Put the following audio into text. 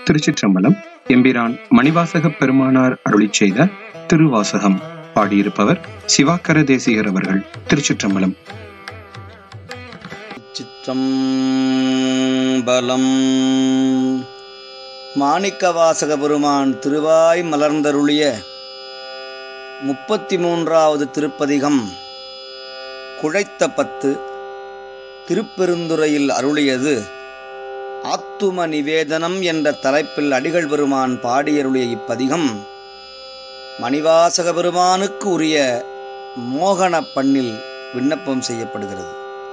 திருச்சிற்றம்பலம் எம்பிரான் மணிவாசக பெருமானார் அருளிச் செய்த திருவாசகம் பாடியிருப்பவர் சிவாக்கர தேசிகர் அவர்கள் திருச்சிற்றம்பலம் சிற்றம்பலம் மாணிக்கவாசக பெருமான் திருவாய் மலர்ந்தருளிய முப்பத்தி மூன்றாவது திருப்பதிகம் குழைத்த பத்து திருப்பெருந்துறையில் அருளியது ஆத்தும நிவேதனம் என்ற தலைப்பில் அடிகள் பெருமான் பாடியருளிய இப்பதிகம் மணிவாசக பெருமானுக்கு உரிய மோகன பண்ணில் விண்ணப்பம் செய்யப்படுகிறது